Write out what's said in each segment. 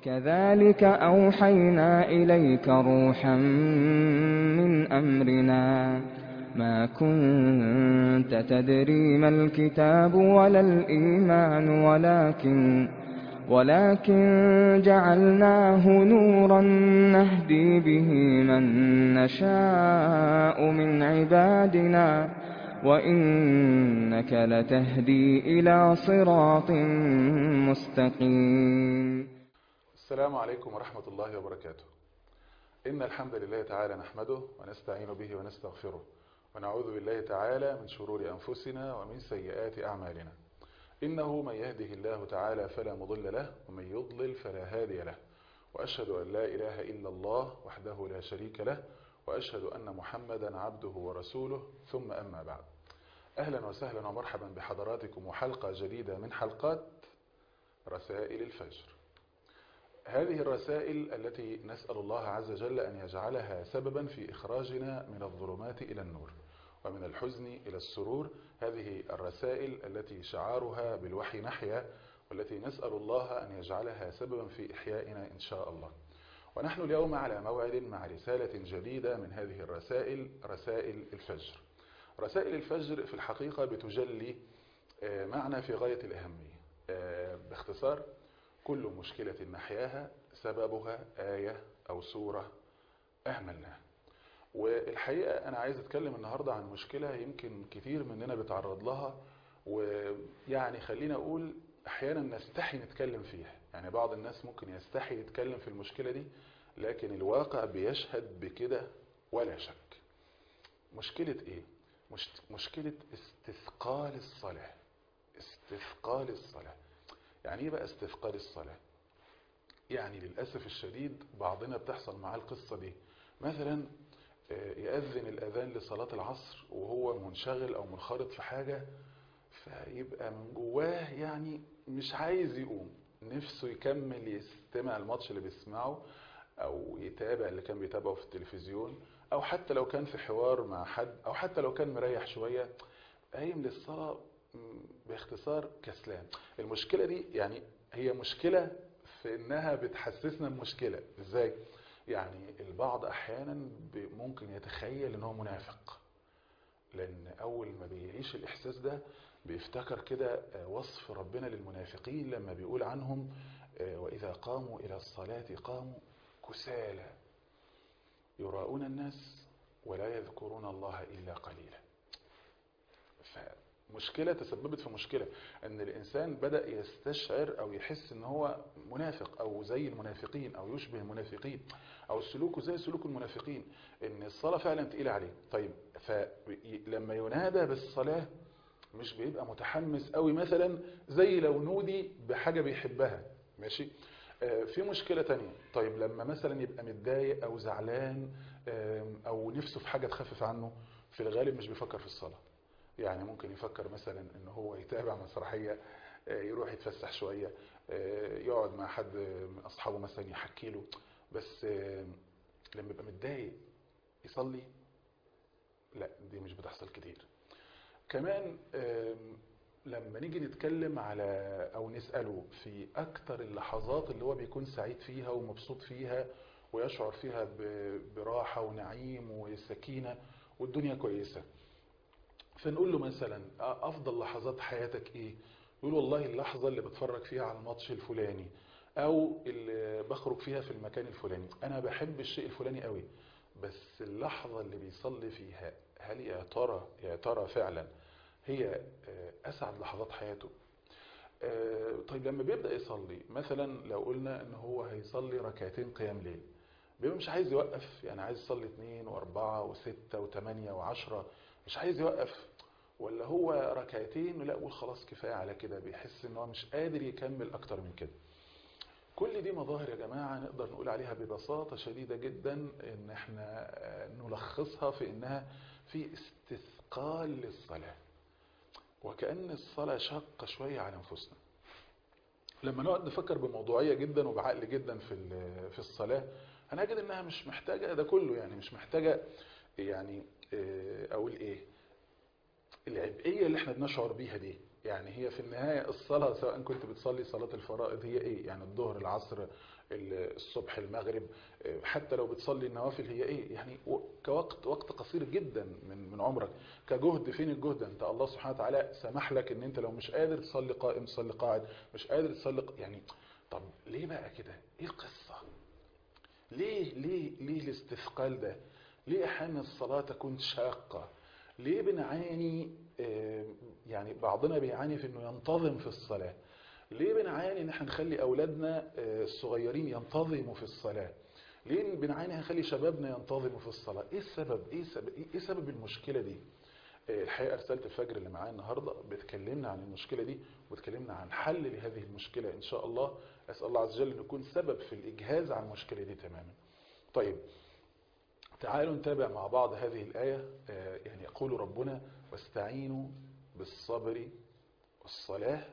وكذلك أوحينا إليك روحا من أمرنا ما كنت تدري ما الكتاب ولا الإيمان ولكن ولكن جعلناه نورا نهدي به من نشاء من عبادنا وإنك لتهدي إلى صراط مستقيم السلام عليكم ورحمة الله وبركاته إن الحمد لله تعالى نحمده ونستعين به ونستغفره ونعوذ بالله تعالى من شرور أنفسنا ومن سيئات أعمالنا إنه من يهده الله تعالى فلا مضل له ومن يضلل فلا هادي له وأشهد أن لا إله إلا الله وحده لا شريك له وأشهد أن محمدا عبده ورسوله ثم أما بعد أهلا وسهلا ومرحبا بحضراتكم وحلقة جديدة من حلقات رسائل الفجر هذه الرسائل التي نسأل الله عز وجل أن يجعلها سببا في إخراجنا من الظلمات إلى النور ومن الحزن إلى السرور هذه الرسائل التي شعارها بالوحي نحيا والتي نسأل الله أن يجعلها سببا في إحيائنا إن شاء الله ونحن اليوم على موعد مع رسالة جديدة من هذه الرسائل رسائل الفجر رسائل الفجر في الحقيقة بتجلي معنى في غاية الأهمية باختصار كل مشكلة نحياها سببها آية أو سورة أهملناها والحقيقة أنا عايز أتكلم النهاردة عن مشكلة يمكن كتير مننا بيتعرض لها ويعني خلينا أقول أحيانا نستحي نتكلم فيها يعني بعض الناس ممكن يستحي يتكلم في المشكلة دي لكن الواقع بيشهد بكده ولا شك مشكلة إيه؟ مش مشكلة استثقال الصلاة استثقال الصلاة يعني ايه بقى استثقال الصلاة يعني للأسف الشديد بعضنا بتحصل معاه القصة دي مثلا يأذن الأذان لصلاة العصر وهو منشغل أو منخرط في حاجة فيبقى من جواه يعني مش عايز يقوم نفسه يكمل يستمع الماتش اللي بيسمعه أو يتابع اللي كان بيتابعه في التلفزيون أو حتى لو كان في حوار مع حد أو حتى لو كان مريح شوية قايم للصلاة باختصار كسلان المشكلة دي يعني هي مشكلة في انها بتحسسنا بمشكلة ازاي يعني البعض احيانا ممكن يتخيل ان هو منافق لان اول ما بيعيش الاحساس ده بيفتكر كده وصف ربنا للمنافقين لما بيقول عنهم واذا قاموا الى الصلاة قاموا كسالى يراؤون الناس ولا يذكرون الله الا قليلا مشكلة تسببت في مشكلة ان الانسان بدأ يستشعر او يحس ان هو منافق او زي المنافقين او يشبه المنافقين او سلوكه زي سلوك المنافقين ان الصلاة فعلا تقيلة عليه طيب فلما ينادى بالصلاة مش بيبقى متحمس قوي مثلا زي لو نودي بحاجة بيحبها ماشي في مشكلة تانية طيب لما مثلا يبقى متضايق او زعلان او نفسه في حاجة تخفف عنه في الغالب مش بيفكر في الصلاة يعني ممكن يفكر مثلا ان هو يتابع مسرحية يروح يتفسح شوية يقعد مع حد من اصحابه مثلا يحكي له بس لما يبقى متضايق يصلي لا دي مش بتحصل كتير كمان لما نيجي نتكلم على او نسأله في اكتر اللحظات اللي هو بيكون سعيد فيها ومبسوط فيها ويشعر فيها براحة ونعيم وسكينة والدنيا كويسة فنقول له مثلا افضل لحظات حياتك ايه يقول والله اللحظة اللي بتفرج فيها على الماتش الفلاني او اللي بخرج فيها في المكان الفلاني انا بحب الشيء الفلاني قوي بس اللحظة اللي بيصلي فيها هل يا ترى يا ترى فعلا هي اسعد لحظات حياته طيب لما بيبدأ يصلي مثلا لو قلنا ان هو هيصلي ركعتين قيام ليل بيبقى مش عايز يوقف يعني عايز يصلي اثنين واربعة وستة وثمانية وعشرة مش عايز يوقف ولا هو ركعتين لا يقول خلاص كفاية على كده بيحس ان هو مش قادر يكمل اكتر من كده كل دي مظاهر يا جماعة نقدر نقول عليها ببساطة شديدة جدا ان احنا نلخصها في انها في استثقال للصلاة وكأن الصلاة شاقة شوية على انفسنا لما نقعد نفكر بموضوعية جدا وبعقل جدا في في الصلاة هنجد انها مش محتاجة ده كله يعني مش محتاجة يعني اقول ايه العبئية اللي احنا بنشعر بيها دي يعني هي في النهاية الصلاة سواء كنت بتصلي صلاة الفرائض هي ايه يعني الظهر العصر الصبح المغرب حتى لو بتصلي النوافل هي ايه يعني كوقت وقت قصير جدا من من عمرك كجهد فين الجهد انت الله سبحانه وتعالى سمح لك ان انت لو مش قادر تصلي قائم تصلي قاعد مش قادر تصلي يعني طب ليه بقى كده ايه القصة ليه ليه ليه الاستثقال ده ليه احيانا الصلاة تكون شاقة ليه بنعاني يعني بعضنا بيعاني في انه ينتظم في الصلاة ليه بنعاني ان احنا نخلي اولادنا الصغيرين ينتظموا في الصلاة ليه بنعاني نخلي شبابنا ينتظموا في الصلاة ايه السبب ايه سبب, إيه سبب المشكلة دي الحقيقة رسالة الفجر اللي معايا النهاردة بتكلمنا عن المشكلة دي وبتكلمنا عن حل لهذه المشكلة ان شاء الله اسأل الله عز وجل ان يكون سبب في الاجهاز عن المشكلة دي تماما طيب تعالوا نتابع مع بعض هذه الآية يعني يقول ربنا واستعينوا بالصبر والصلاة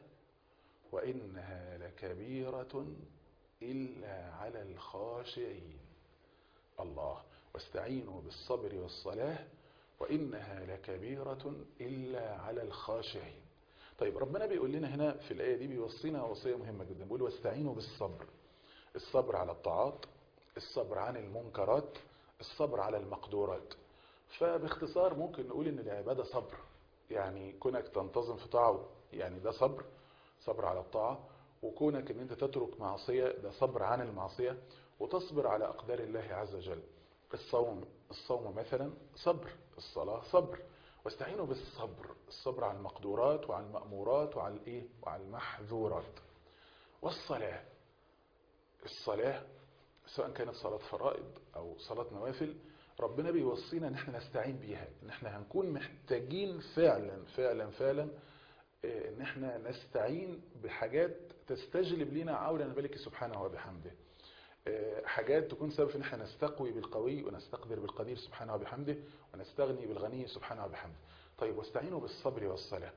وإنها لكبيرة إلا على الخاشعين الله واستعينوا بالصبر والصلاة وإنها لكبيرة إلا على الخاشعين طيب ربنا بيقول لنا هنا في الآية دي بيوصينا وصية مهمة جدا بيقول واستعينوا بالصبر الصبر على الطاعات الصبر عن المنكرات الصبر على المقدورات فباختصار ممكن نقول ان العبادة صبر يعني كونك تنتظم في طاعة يعني ده صبر صبر على الطاعة وكونك ان انت تترك معصية ده صبر عن المعصية وتصبر على اقدار الله عز وجل الصوم الصوم مثلا صبر الصلاة صبر واستعينوا بالصبر الصبر على المقدورات وعلى المأمورات وعلى الايه وعلى المحذورات والصلاة الصلاة سواء كانت صلاة فرائض او صلاة نوافل ربنا بيوصينا ان احنا نستعين بيها ان احنا هنكون محتاجين فعلا فعلا فعلا ان احنا نستعين بحاجات تستجلب لنا عونا الملك سبحانه وبحمده حاجات تكون سبب ان احنا نستقوي بالقوي ونستقدر بالقدير سبحانه وبحمده ونستغني بالغني سبحانه وبحمده طيب واستعينوا بالصبر والصلاة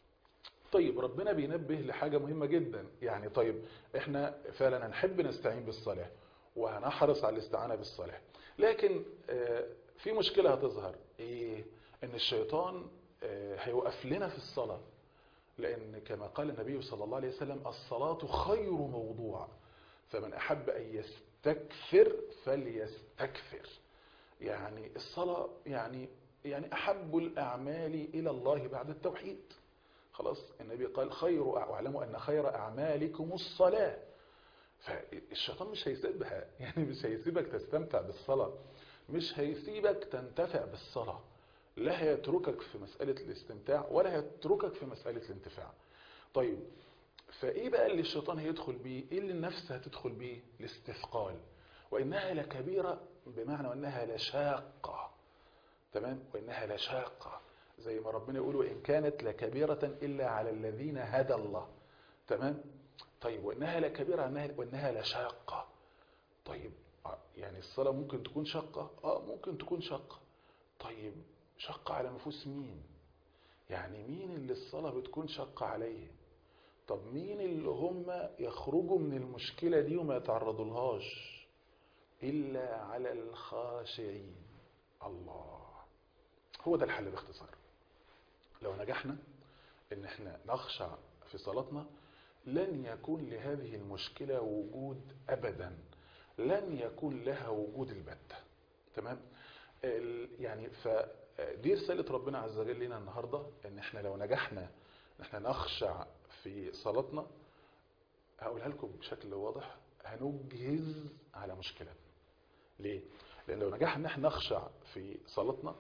طيب ربنا بينبه لحاجة مهمة جدا يعني طيب احنا فعلا هنحب نستعين بالصلاة وهنحرص على الاستعانة بالصلاة لكن في مشكلة هتظهر ايه ان الشيطان هيوقف لنا في الصلاة لان كما قال النبي صلى الله عليه وسلم الصلاة خير موضوع فمن احب ان يستكثر فليستكثر يعني الصلاة يعني يعني احب الاعمال الى الله بعد التوحيد خلاص النبي قال خير واعلموا ان خير اعمالكم الصلاه فالشيطان مش هيسيبها يعني مش هيسيبك تستمتع بالصلاة مش هيسيبك تنتفع بالصلاة لا هيتركك في مسألة الاستمتاع ولا هيتركك في مسألة الانتفاع طيب فايه بقى اللي الشيطان هيدخل بيه ايه اللي النفس هتدخل بيه الاستثقال وانها لكبيرة بمعنى وانها لشاقة تمام وانها لشاقة زي ما ربنا يقول وان كانت لكبيرة الا على الذين هدى الله تمام طيب وإنها لكبيرة وإنها لشاقة طيب يعني الصلاة ممكن تكون شقة آه ممكن تكون شقة طيب شقة على نفوس مين يعني مين اللي الصلاة بتكون شقة عليه طب مين اللي هم يخرجوا من المشكلة دي وما يتعرضوا لهاش إلا على الخاشعين الله هو ده الحل باختصار لو نجحنا ان احنا نخشع في صلاتنا لن يكون لهذه المشكلة وجود أبدا لن يكون لها وجود البتة تمام يعني فدي رسالة ربنا عز وجل لنا النهاردة ان احنا لو نجحنا ان احنا نخشع في صلاتنا هقولها لكم بشكل واضح هنجهز على مشكلتنا ليه؟ لان لو نجحنا ان احنا نخشع في صلاتنا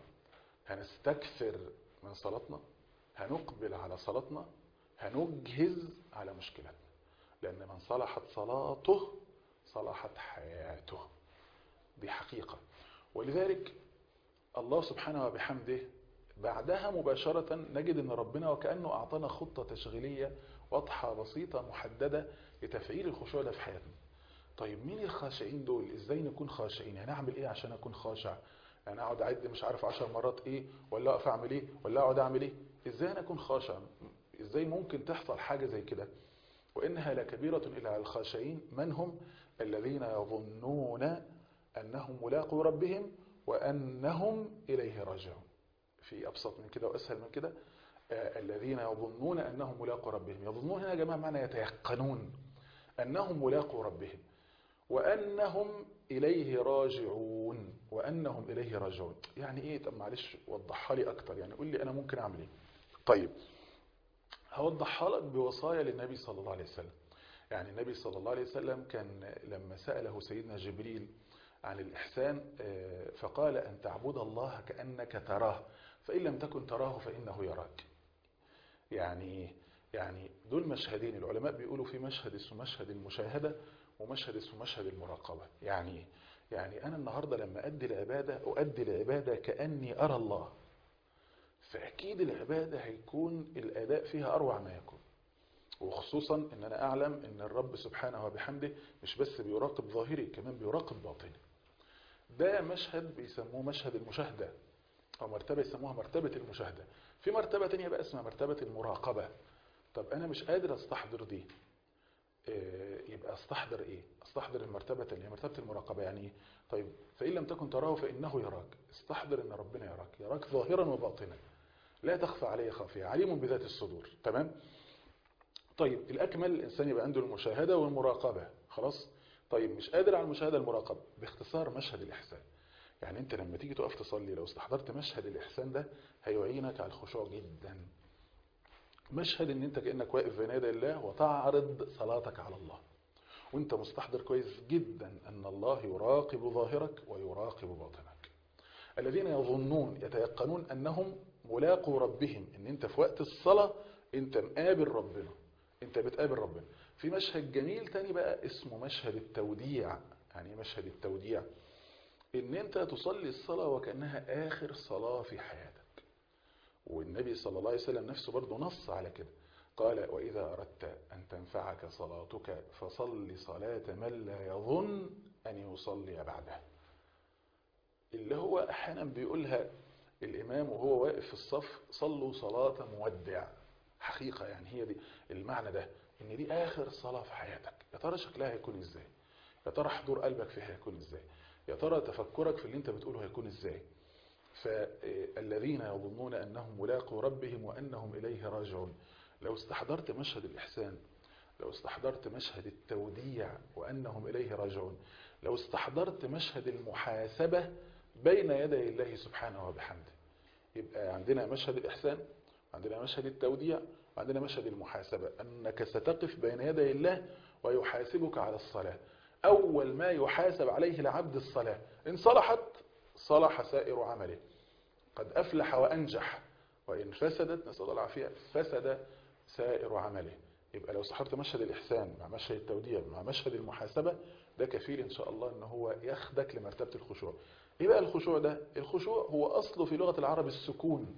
هنستكثر من صلاتنا هنقبل على صلاتنا هنجهز على مشكلتنا لأن من صلحت صلاته صلحت حياته دي حقيقة ولذلك الله سبحانه وبحمده بعدها مباشرة نجد أن ربنا وكأنه أعطانا خطة تشغيلية واضحة بسيطة محددة لتفعيل الخشوع ده في حياتنا طيب مين الخاشعين دول ازاي نكون خاشعين يعني اعمل ايه عشان اكون خاشع يعني اقعد اعد مش عارف عشر مرات ايه ولا اقف اعمل ايه ولا اقعد اعمل ايه ازاي انا اكون خاشع ازاي ممكن تحصل حاجة زي كده وانها لكبيرة الى على الخاشعين من هم الذين يظنون انهم ملاقوا ربهم وانهم اليه راجعون في ابسط من كده واسهل من كده آه الذين يظنون انهم ملاقوا ربهم يظنون هنا يا جماعه معنى يتيقنون انهم ملاقوا ربهم وأنهم إليه راجعون وأنهم إليه راجعون يعني إيه طب معلش وضحها لي أكتر يعني قول لي أنا ممكن أعمل إيه طيب هوضحها لك بوصايا للنبي صلى الله عليه وسلم يعني النبي صلى الله عليه وسلم كان لما سأله سيدنا جبريل عن الإحسان فقال أن تعبد الله كأنك تراه فإن لم تكن تراه فإنه يراك يعني إيه يعني دول مشهدين العلماء بيقولوا في مشهد اسمه مشهد المشاهدة ومشهد اسمه مشهد المراقبة يعني يعني أنا النهاردة لما أدي العبادة أؤدي العبادة كأني أرى الله فأكيد العبادة هيكون الأداء فيها أروع ما يكون وخصوصا أن أنا أعلم أن الرب سبحانه وبحمده مش بس بيراقب ظاهري كمان بيراقب باطني ده مشهد بيسموه مشهد المشاهدة أو مرتبة يسموها مرتبة المشاهدة في مرتبة تانية بقى اسمها مرتبة المراقبة طب أنا مش قادر أستحضر دي يبقى استحضر ايه استحضر المرتبة اللي هي مرتبة المراقبة يعني ايه طيب فإن لم تكن تراه فإنه يراك استحضر ان ربنا يراك يراك ظاهرا وباطنا لا تخفى عليه خافية عليم بذات الصدور تمام طيب الأكمل الإنسان يبقى عنده المشاهدة والمراقبة خلاص طيب مش قادر على المشاهدة المراقبة باختصار مشهد الإحسان يعني انت لما تيجي تقف تصلي لو استحضرت مشهد الإحسان ده هيعينك على الخشوع جدا مشهد ان انت كأنك واقف بين يدي الله وتعرض صلاتك على الله وانت مستحضر كويس جدا ان الله يراقب ظاهرك ويراقب باطنك الذين يظنون يتيقنون انهم ملاقوا ربهم ان انت في وقت الصلاة انت مقابل ربنا انت بتقابل ربنا في مشهد جميل تاني بقى اسمه مشهد التوديع يعني ايه مشهد التوديع ان انت تصلي الصلاة وكأنها اخر صلاة في حياتك والنبي صلى الله عليه وسلم نفسه برضه نص على كده قال وإذا أردت أن تنفعك صلاتك فصل صلاة من لا يظن أن يصلي بعدها اللي هو أحيانا بيقولها الإمام وهو واقف في الصف صلوا صلاة مودع حقيقة يعني هي دي المعنى ده إن دي آخر صلاة في حياتك يا ترى شكلها هيكون إزاي يا ترى حضور قلبك فيها هيكون إزاي يا ترى تفكرك في اللي انت بتقوله هيكون إزاي فالذين يظنون أنهم ملاقوا ربهم وأنهم إليه راجعون لو استحضرت مشهد الإحسان لو استحضرت مشهد التوديع وأنهم إليه راجعون لو استحضرت مشهد المحاسبة بين يدي الله سبحانه وبحمده يبقى عندنا مشهد الإحسان عندنا مشهد التوديع وعندنا مشهد المحاسبة أنك ستقف بين يدي الله ويحاسبك على الصلاة أول ما يحاسب عليه العبد الصلاة إن صلحت صلح سائر عمله قد أفلح وأنجح وإن فسدت نسأل الله العافية فسد سائر عمله يبقى لو صحبت مشهد الإحسان مع مشهد التوديع مع مشهد المحاسبة ده كفيل إن شاء الله أن هو يخدك لمرتبة الخشوع إيه بقى الخشوع ده؟ الخشوع هو أصله في لغة العرب السكون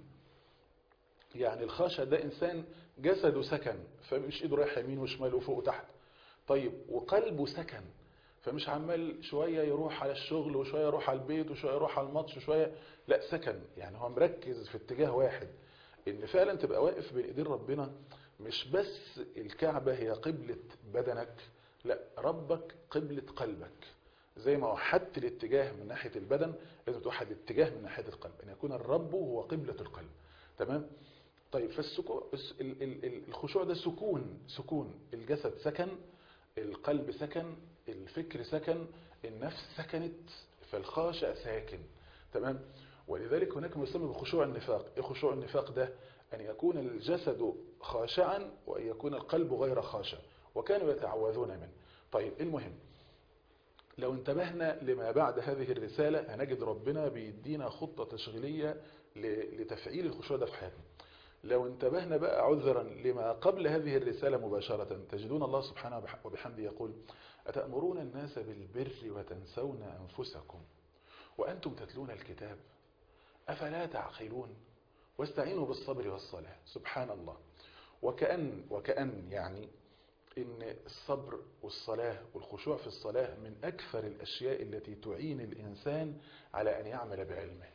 يعني الخاشع ده إنسان جسده سكن فمش إيده رايح يمين وشمال وفوق وتحت طيب وقلبه سكن فمش عمال شوية يروح على الشغل وشوية يروح على البيت وشوية يروح على الماتش وشوية لا سكن يعني هو مركز في اتجاه واحد ان فعلا تبقى واقف بين ايدين ربنا مش بس الكعبة هي قبلة بدنك لا ربك قبلة قلبك زي ما وحدت الاتجاه من ناحية البدن لازم توحد الاتجاه من ناحية القلب ان يكون الرب هو قبلة القلب تمام طيب فالسكون الخشوع ده سكون سكون الجسد سكن القلب سكن الفكر سكن النفس سكنت فالخاشع ساكن تمام ولذلك هناك ما يسمى بخشوع النفاق ايه خشوع النفاق ده ان يكون الجسد خاشعا وان يكون القلب غير خاشع وكانوا يتعوذون منه طيب المهم لو انتبهنا لما بعد هذه الرسالة هنجد ربنا بيدينا خطة تشغيلية لتفعيل الخشوع ده في حياتنا لو انتبهنا بقى عذرا لما قبل هذه الرسالة مباشرة تجدون الله سبحانه وبحمده يقول أتأمرون الناس بالبر وتنسون أنفسكم وأنتم تتلون الكتاب أفلا تعقلون واستعينوا بالصبر والصلاة سبحان الله وكأن, وكأن يعني إن الصبر والصلاة والخشوع في الصلاة من أكثر الأشياء التي تعين الإنسان على أن يعمل بعلمه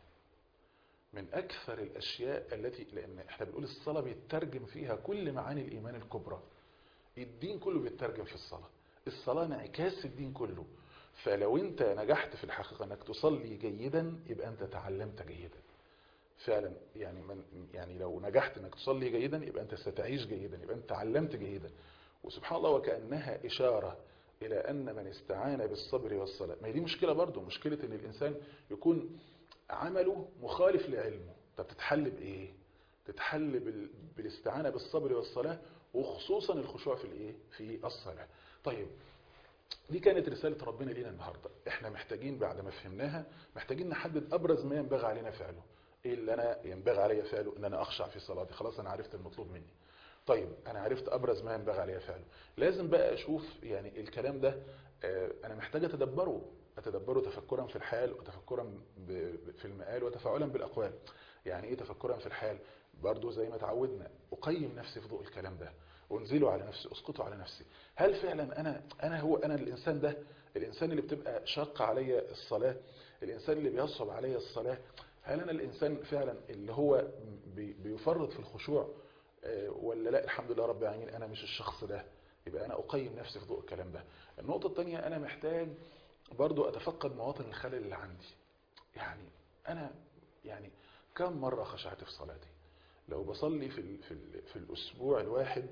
من أكثر الأشياء التي لأن احنا بنقول الصلاة بيترجم فيها كل معاني الإيمان الكبرى الدين كله بيترجم في الصلاة الصلاة انعكاس الدين كله فلو انت نجحت في الحقيقة انك تصلي جيدا يبقى انت تعلمت جيدا فعلا يعني من يعني لو نجحت انك تصلي جيدا يبقى انت ستعيش جيدا يبقى انت تعلمت جيدا وسبحان الله وكأنها إشارة إلى أن من استعان بالصبر والصلاة ما هي دي مشكلة برضو مشكلة أن الإنسان يكون عمله مخالف لعلمه طب تتحل بإيه تتحل بال... بالاستعانة بالصبر والصلاة وخصوصا الخشوع في الإيه في الصلاة طيب دي كانت رسالة ربنا لينا النهاردة احنا محتاجين بعد ما فهمناها محتاجين نحدد أبرز ما ينبغي علينا فعله ايه اللي انا ينبغي علي فعله ان انا اخشع في صلاتي خلاص انا عرفت المطلوب مني طيب انا عرفت ابرز ما ينبغي علي فعله لازم بقى اشوف يعني الكلام ده انا محتاج اتدبره اتدبره تفكرا في الحال وتفكرا في المقال وتفاعلا بالاقوال يعني ايه تفكرا في الحال برضو زي ما تعودنا اقيم نفسي في ضوء الكلام ده وانزله على نفسي اسقطه على نفسي هل فعلا انا انا هو انا الانسان ده الانسان اللي بتبقى شاقه عليا الصلاه الانسان اللي بيصعب عليا الصلاه هل أنا الإنسان فعلا اللي هو بيفرط في الخشوع ولا لا الحمد لله رب العالمين أنا مش الشخص ده يبقى أنا أقيم نفسي في ضوء الكلام ده النقطة الثانية أنا محتاج برضو أتفقد مواطن الخلل اللي عندي يعني أنا يعني كم مرة خشعت في صلاتي لو بصلي في, ال في, ال في الأسبوع الواحد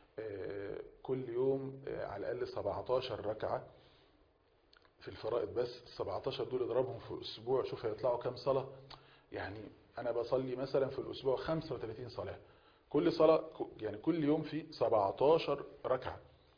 كل يوم على الأقل 17 ركعة في الفرائض بس 17 دول اضربهم في الأسبوع شوف هيطلعوا كام صلاة يعني أنا بصلي مثلا في الأسبوع 35 صلاة كل صلاة يعني كل يوم في 17 ركعة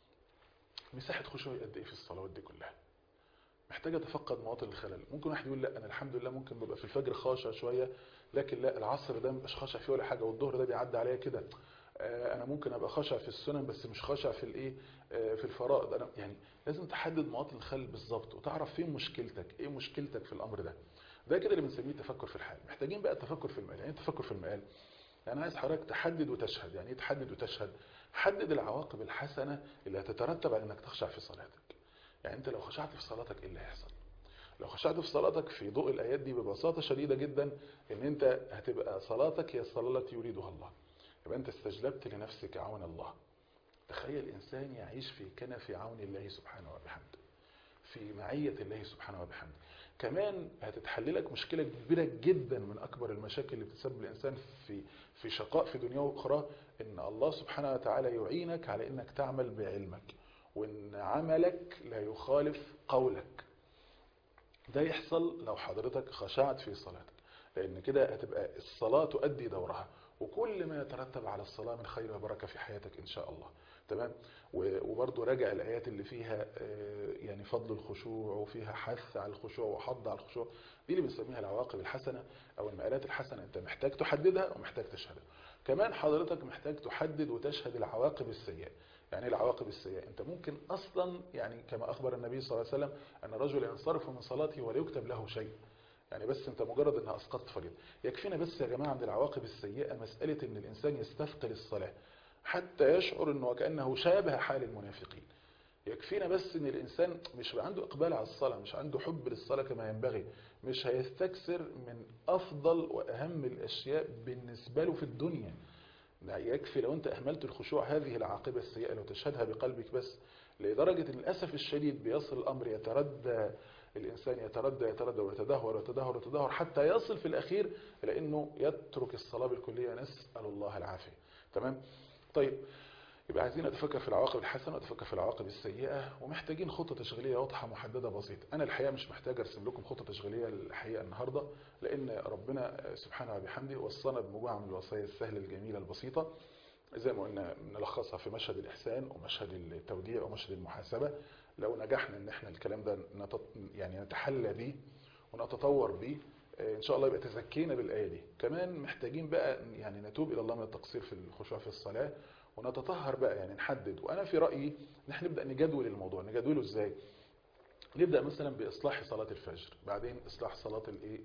مساحة خشوعي قد إيه في الصلوات دي كلها محتاج أتفقد مواطن الخلل ممكن واحد يقول لا أنا الحمد لله ممكن ببقى في الفجر خاشع شوية لكن لا العصر ده مبقاش خاشع فيه ولا حاجة والظهر ده بيعدي عليا كده انا ممكن ابقى خاشع في السنن بس مش خاشع في الايه في الفرائض انا يعني لازم تحدد مواطن الخلل بالظبط وتعرف فين مشكلتك ايه مشكلتك في الامر ده ده كده اللي بنسميه التفكر في الحال محتاجين بقى التفكر في المقال يعني التفكر في المقال يعني عايز حضرتك تحدد وتشهد يعني ايه تحدد وتشهد حدد العواقب الحسنه اللي هتترتب على انك تخشع في صلاتك يعني انت لو خشعت في صلاتك ايه اللي هيحصل لو خشعت في صلاتك في ضوء الايات دي ببساطه شديده جدا ان انت هتبقى صلاتك هي الصلاه التي يريدها الله يبقى انت استجلبت لنفسك عون الله تخيل انسان يعيش في كنف عون الله سبحانه وبحمده في معية الله سبحانه وبحمده كمان هتتحللك مشكلة كبيرة جدا من أكبر المشاكل اللي بتسبب الإنسان في في شقاء في دنيا وأخرى إن الله سبحانه وتعالى يعينك على إنك تعمل بعلمك وإن عملك لا يخالف قولك ده يحصل لو حضرتك خشعت في صلاتك لأن كده هتبقى الصلاة تؤدي دورها وكل ما يترتب على الصلاة من خير وبركة في حياتك إن شاء الله تمام وبرضه راجع الآيات اللي فيها يعني فضل الخشوع وفيها حث على الخشوع وحض على الخشوع دي اللي بنسميها العواقب الحسنة أو المآلات الحسنة أنت محتاج تحددها ومحتاج تشهدها كمان حضرتك محتاج تحدد وتشهد العواقب السيئة يعني العواقب السيئة انت ممكن اصلا يعني كما اخبر النبي صلى الله عليه وسلم ان الرجل ينصرف من صلاته ولا يكتب له شيء يعني بس انت مجرد انها اسقطت فريضه يكفينا بس يا جماعه عند العواقب السيئه مساله ان الانسان يستثقل الصلاه حتى يشعر انه وكانه شابه حال المنافقين يكفينا بس ان الانسان مش عنده اقبال على الصلاه مش عنده حب للصلاه كما ينبغي مش هيستكثر من افضل واهم الاشياء بالنسبه له في الدنيا لا يكفي لو انت اهملت الخشوع هذه العاقبه السيئه لو تشهدها بقلبك بس لدرجه ان للاسف الشديد بيصل الامر يتردى الإنسان يتردى يتردى ويتدهور ويتدهور ويتدهور حتى يصل في الأخير إلى أنه يترك الصلاة بالكلية نسأل الله العافية تمام طيب يبقى عايزين نتفكر في العواقب الحسنة ونتفكر في العواقب السيئة ومحتاجين خطة تشغيلية واضحة محددة بسيطة أنا الحقيقة مش محتاج أرسم لكم خطة تشغيلية الحقيقة النهاردة لأن ربنا سبحانه وبحمده وصانا بمجموعة من الوصايا السهلة الجميلة البسيطة زي ما قلنا نلخصها في مشهد الإحسان ومشهد التوديع ومشهد المحاسبة لو نجحنا ان احنا الكلام ده نتط... يعني نتحلى بيه ونتطور بيه ان شاء الله يبقى تزكينا بالايه دي كمان محتاجين بقى يعني نتوب الى الله من التقصير في الخشوع في الصلاه ونتطهر بقى يعني نحدد وانا في رايي ان احنا نبدا نجدول الموضوع نجدوله ازاي نبدا مثلا باصلاح صلاه الفجر بعدين اصلاح صلاه الايه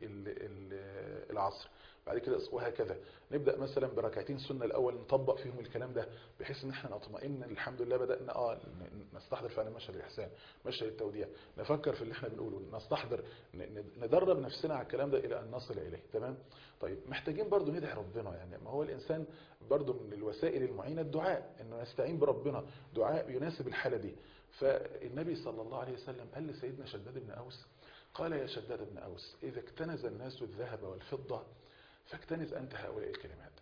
العصر بعد كده وهكذا نبدا مثلا بركعتين سنه الاول نطبق فيهم الكلام ده بحيث ان احنا نطمئن الحمد لله بدانا اه نستحضر فعلا مشهد الاحسان مشهد التوديع نفكر في اللي احنا بنقوله نستحضر ندرب نفسنا على الكلام ده الى ان نصل اليه تمام طيب محتاجين برضو ندعي ربنا يعني ما هو الانسان برضو من الوسائل المعينه الدعاء انه يستعين بربنا دعاء يناسب الحاله دي فالنبي صلى الله عليه وسلم قال لسيدنا شداد بن اوس قال يا شداد بن اوس اذا اكتنز الناس الذهب والفضه فاكتنز أنت هؤلاء الكلمات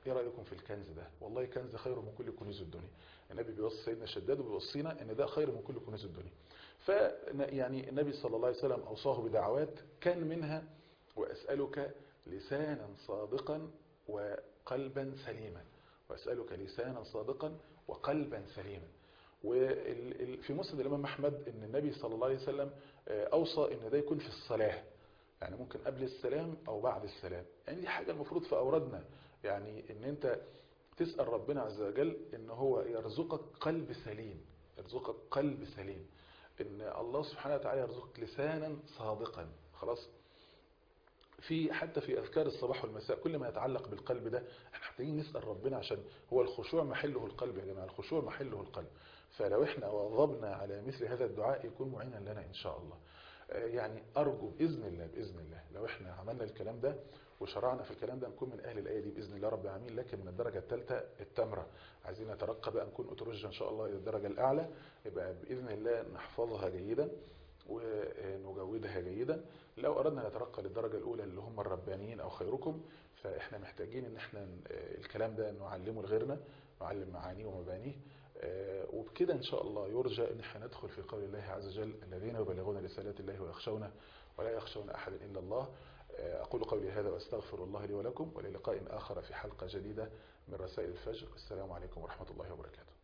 ايه رايكم في الكنز ده والله كنز خير من كل كنوز الدنيا النبي بيوصي سيدنا شداد وبيوصينا ان ده خير من كل كنوز الدنيا ف يعني النبي صلى الله عليه وسلم اوصاه بدعوات كان منها واسالك لسانا صادقا وقلبا سليما واسالك لسانا صادقا وقلبا سليما وفي مسند الامام احمد ان النبي صلى الله عليه وسلم اوصى ان ده يكون في الصلاه يعني ممكن قبل السلام او بعد السلام يعني دي حاجه المفروض في اوردنا يعني ان انت تسال ربنا عز وجل ان هو يرزقك قلب سليم يرزقك قلب سليم ان الله سبحانه وتعالى يرزقك لسانا صادقا خلاص في حتى في اذكار الصباح والمساء كل ما يتعلق بالقلب ده احنا محتاجين نسال ربنا عشان هو الخشوع محله القلب يا جماعه الخشوع محله القلب فلو احنا واظبنا على مثل هذا الدعاء يكون معينا لنا ان شاء الله يعني ارجو باذن الله باذن الله لو احنا عملنا الكلام ده وشرعنا في الكلام ده نكون من اهل الايه دي باذن الله رب العالمين لكن من الدرجه الثالثه التمره عايزين نترقى بقى نكون اترجى ان شاء الله الى الدرجه الاعلى يبقى باذن الله نحفظها جيدا ونجودها جيدا لو اردنا نترقى للدرجه الاولى اللي هم الربانيين او خيركم فاحنا محتاجين ان احنا الكلام ده نعلمه لغيرنا نعلم معانيه ومبانيه وبكده ان شاء الله يرجى ان احنا ندخل في قول الله عز وجل الذين يبلغون رسالات الله ويخشون ولا يخشون احدا الا الله اقول قولي هذا واستغفر الله لي ولكم وللقاء اخر في حلقه جديده من رسائل الفجر السلام عليكم ورحمه الله وبركاته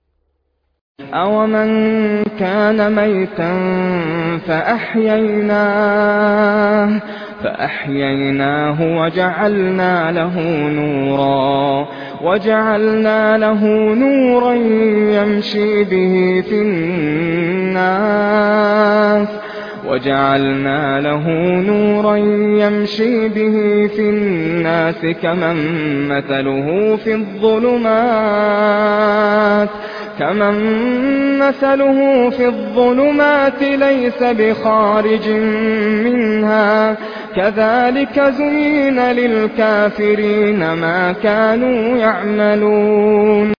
أومن كان ميتا فأحييناه فأحييناه وجعلنا له نورا وجعلنا له نورا يمشي به في الناس وجعلنا له نورا يمشي به في الناس كمن مثله في الظلمات كمن مثله في الظلمات ليس بخارج منها كذلك زين للكافرين ما كانوا يعملون